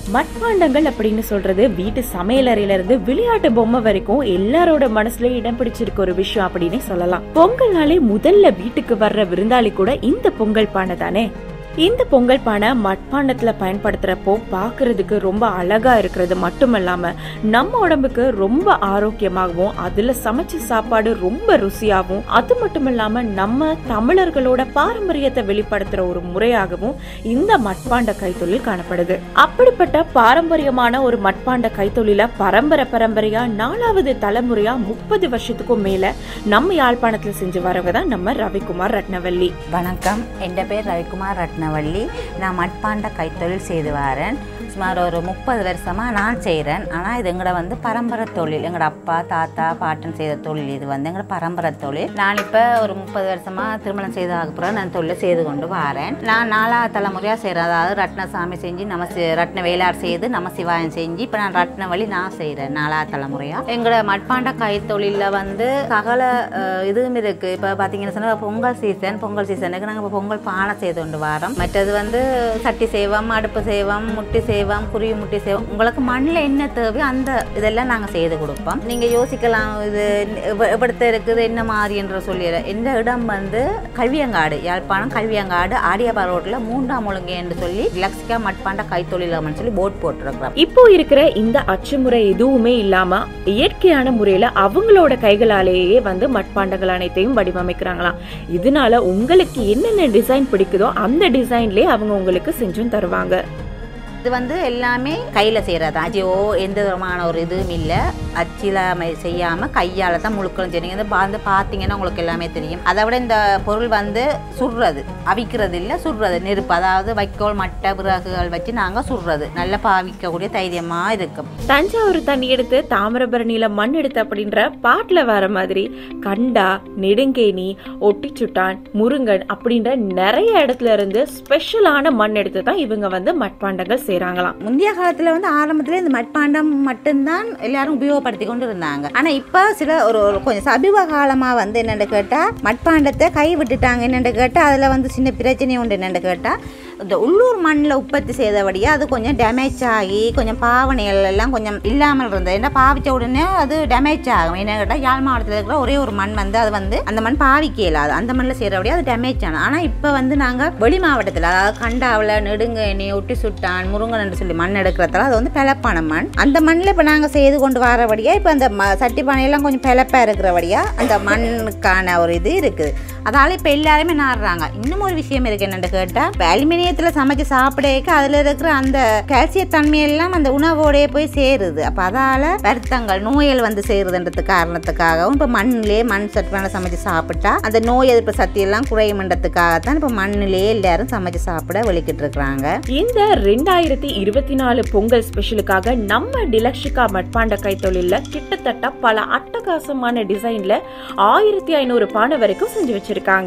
மட்பாண்டங்கள் அப்படின்னு சொல்றது வீட்டு சமையலறையில இருந்து விளையாட்டு பொம்மை வரைக்கும் எல்லாரோட மனசுலயும் இடம் பிடிச்சிருக்க ஒரு விஷயம் அப்படின்னு சொல்லலாம் பொங்கல்னாலே முதல்ல வீட்டுக்கு வர்ற விருந்தாளி கூட இந்த பொங்கல் பானை தானே இந்த பொங்கல் பானை மட்பாண்டத்துல பயன்படுத்துறப்போ பார்க்கிறதுக்கு ரொம்ப அழகா இருக்கிறது மட்டுமல்லாம நம்ம உடம்புக்கு ரொம்ப ஆரோக்கியமாகவும் அதுல சமைச்ச சாப்பாடு ரொம்ப ருசியாகவும் அது மட்டும் இல்லாம நம்ம தமிழர்களோட பாரம்பரியத்தை வெளிப்படுத்துற ஒரு முறையாகவும் இந்த மட்பாண்ட கைத்தொழில் காணப்படுது அப்படிப்பட்ட பாரம்பரியமான ஒரு மட்பாண்ட கைத்தொழில பரம்பரை பரம்பரையா நாலாவது தலைமுறையா முப்பது வருஷத்துக்கும் மேல நம்ம யாழ்ப்பாணத்துல செஞ்சு வரவங்க தான் நம்ம ரவிக்குமார் ரத்னவல்லி வணக்கம் என் பேர் ரவிக்குமார் ரத்னவள்ளி நான் மட்பாண்ட கைத்தொழில் செய்து வரேன் சுமார் ஒரு முப்பது வருஷமாக நான் செய்கிறேன் ஆனால் இது எங்களோட வந்து பரம்பரை தொழில் எங்களோட அப்பா தாத்தா பாட்டன் செய்த தொழில் இது வந்து எங்களோட பரம்பரை தொழில் நான் இப்போ ஒரு முப்பது வருஷமாக திருமணம் செய்த அப்புறம் நான் தொழிலை செய்து கொண்டு வரேன் நான் நாலாவது தலைமுறையாக செய்கிறேன் அதாவது ரத்னசாமி செஞ்சு நம்ம சி- ரத்ன வேளார் செய்து நம்ம சிவாயம் செஞ்சு இப்போ நான் ரத்னவழி நான் செய்கிறேன் நாலாவது தலைமுறையாக எங்களோட மட்பாண்ட கைத்தொழிலில் வந்து சகல அஹ், இதுவும் இருக்குது இப்போ பார்த்தீங்கன்னா சொன்னா பொங்கல் சீசன் பொங்கல் சீசனுக்கு நாங்கள் இப்போ பொங்கல் பானை செய்து கொண்டு வரோம் மற்றது வந்து சட்டி செய்வோம் அடுப்பு செய்வோம் முட்டி செய்வோம் குருவி முட்டி செய்வோம் உங்களுக்கு மண்ணில் என்ன தேவையோ அந்த இதெல்லாம் நாங்கள் செய்து கொடுப்போம் நீங்கள் யோசிக்கலாம் இது எவ- எவ்வளத்த இருக்குது என்ன மாதிரி என்று சொல்லிடுறேன் இந்த இடம் வந்து கல்வியங்காடு யாழ்ப்பாணம் கல்வியங்காடு ஆடியாபா ரோட்டில் மூன்றாம் ஒழுங்கு என்று சொல்லி லக்ஷிகா மட்பாண்ட கைத்தொழிலம்னு சொல்லி போட் போட்டிருக்கிறோம் இப்போ இருக்கிற இந்த அச்சுமுறை எதுவுமே இல்லாம இயற்கையான முறையில அவங்களோட கைகளாலேயே வந்து மட்பாண்டங்கள் அனைத்தையும் வடிவமைக்கிறாங்களாம் இதனால உங்களுக்கு என்னென்ன டிசைன் பிடிக்குதோ அந்த டிசைன்லயே அவங்க உங்களுக்கு செஞ்சும் தருவாங்க இது வந்து எல்லாமே கையில் செய்கிறது அஜியோ எந்த விதமான ஒரு இதுவும் இல்லை அச்சில் செய்யாமல் கையால் தான் முழுக்களும் செய்யுங்க இந்த வந்து பார்த்தீங்கன்னா உங்களுக்கு எல்லாமே தெரியும் அதை விட இந்த பொருள் வந்து சுடுறது அவிக்கிறது இல்லை சுடுறது நெருப்பு அதாவது வைக்கோல் மட்டை விறகுகள் வச்சு நாங்கள் சுடுறது நல்லா பாவிக்கக்கூடிய தைரியமாக இருக்கும் தஞ்சாவூர் தண்ணி எடுத்து தாமிரபரணியில மண் எடுத்து அப்படின்ற பாட்டுல வர மாதிரி கண்டா நெடுங்கேணி ஒட்டிச்சுட்டான் முருங்கன் அப்படின்ற நிறைய இடத்துல இருந்து ஸ்பெஷலான மண் எடுத்து தான் இவங்க வந்து மட்பாண்டங்கள் செய்றாங்களாம் முந்தைய காலத்தில் வந்து ஆரம்பத்தில் இந்த மட்பாண்டம் மட்டும்தான் எல்லாரும் உபயோகப்படுத்தி கொண்டு இருந்தாங்க ஆனால் இப்போ சில ஒரு ஒரு கொஞ்சம் சமீப காலமாக வந்து என்னென்னு கேட்டால் மட்பாண்டத்தை கை விட்டுட்டாங்க என்னென்னு கேட்டால் அதில் வந்து சின்ன பிரச்சனை உண்டு என்னென்னு கேட்டால் இந்த உள்ளூர் மண்ணில் உற்பத்தி செய்தபடியே அது கொஞ்சம் டேமேஜ் ஆகி கொஞ்சம் பாவனைகள் எல்லாம் கொஞ்சம் இல்லாமல் இருந்தது ஏன்னா பாவிச்ச உடனே அது டேமேஜ் ஆகும் என்ன கேட்டால் யாழ் மாவட்டத்தில் இருக்கிற ஒரே ஒரு மண் வந்து அது வந்து அந்த மண் பாவிக்க இயலாது அந்த மண்ணில் செய்கிறபடியே அது டேமேஜ் ஆனது ஆனால் இப்போ வந்து நாங்கள் வெளி மாவட்டத்தில் அதாவது கண்டாவில் நெடுங்கணி ஒட்டி சுட்டான் முருங்கன் சொல்லி மண் எடுக்கிறதால அது வந்து பிளப்பான மண் அந்த மண்ணில் இப்போ நாங்கள் செய்து கொண்டு வரபடியா இப்போ அந்த ம சட்டி பானையெல்லாம் கொஞ்சம் பிளப்பாக இருக்கிறபடியா அந்த மண்ணுக்கான ஒரு இது இருக்குது அதால இப்போ எல்லாருமே நாடுறாங்க இன்னும் ஒரு விஷயம் இருக்கு என்னென்னு கேட்டால் இப்போ அலுமினியத்தில் சமைச்சு சாப்பிடக்க அதில் இருக்கிற அந்த கால்சிய தன்மையெல்லாம் அந்த உணவோடயே போய் சேருது அப்போ அதால் வருத்தங்கள் நோய்கள் வந்து சேருதுன்றது காரணத்துக்காகவும் இப்போ மண்ணிலே மண் சட்டுமான சமைச்சு சாப்பிட்டா அந்த நோய் எதிர்ப்பு சக்தி எல்லாம் குறையுமன்றதுக்காகத்தான் இப்போ மண்ணிலே எல்லாரும் சமைச்சு சாப்பிட வெளிக்கிட்டு இருக்கிறாங்க இந்த ரெண்டாயிரத்தி இருபத்தி நாலு பொங்கல் ஸ்பெஷலுக்காக நம்ம டிலக்ஷிகா மட்பாண்ட கைத்தொழில்ல கிட்டத்தட்ட பல அட்டகாசமான டிசைன்ல ஆயிரத்தி ஐநூறு பானை வரைக்கும் செஞ்சு வச்சிருக்காங்க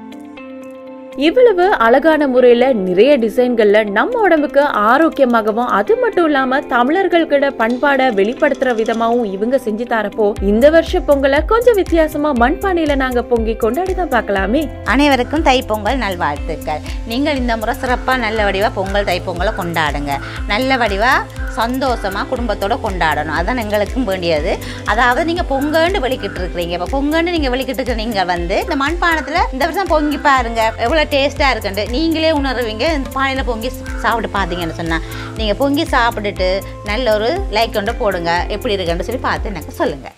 இவ்வளவு அழகான முறையில நிறைய டிசைன்கள்ல நம்ம உடம்புக்கு ஆரோக்கியமாகவும் அது மட்டும் இல்லாம தமிழர்கள்கிட்ட பண்பாட வெளிப்படுத்துற விதமாவும் இவங்க செஞ்சு தரப்போ இந்த வருஷ பொங்கலை கொஞ்சம் வித்தியாசமா மண்பானையில நாங்க பொங்கி கொண்டாடி தான் பார்க்கலாமே அனைவருக்கும் தைப்பொங்கல் நல்வாழ்த்துக்கள் நீங்கள் இந்த முறை சிறப்பாக நல்ல வடிவாக பொங்கல் தைப்பொங்கலை கொண்டாடுங்க நல்ல வடிவாக சந்தோஷமாக குடும்பத்தோட கொண்டாடணும் அதான் எங்களுக்கும் வேண்டியது அதாவது நீங்கள் பொங்கன்னு வெளிக்கிட்டு இருக்கிறீங்க இப்போ பொங்கன்னு நீங்கள் வெளிக்கிட்டு இருக்கிற நீங்கள் வந்து இந்த மண்பானத்தில் இந்த வருஷம் பொங்கி பாருங்க எவ்வளோ டேஸ்ட்டாக இருக்குன்ட்டு நீங்களே உணர்வீங்க இந்த பானையில் பொங்கி சாப்பிட்டு பார்த்தீங்கன்னு சொன்னால் நீங்கள் பொங்கி சாப்பிட்டுட்டு நல்ல ஒரு லைக் கொண்டு போடுங்க எப்படி இருக்குன்னு சொல்லி பார்த்து எனக்கு சொல்லுங்கள்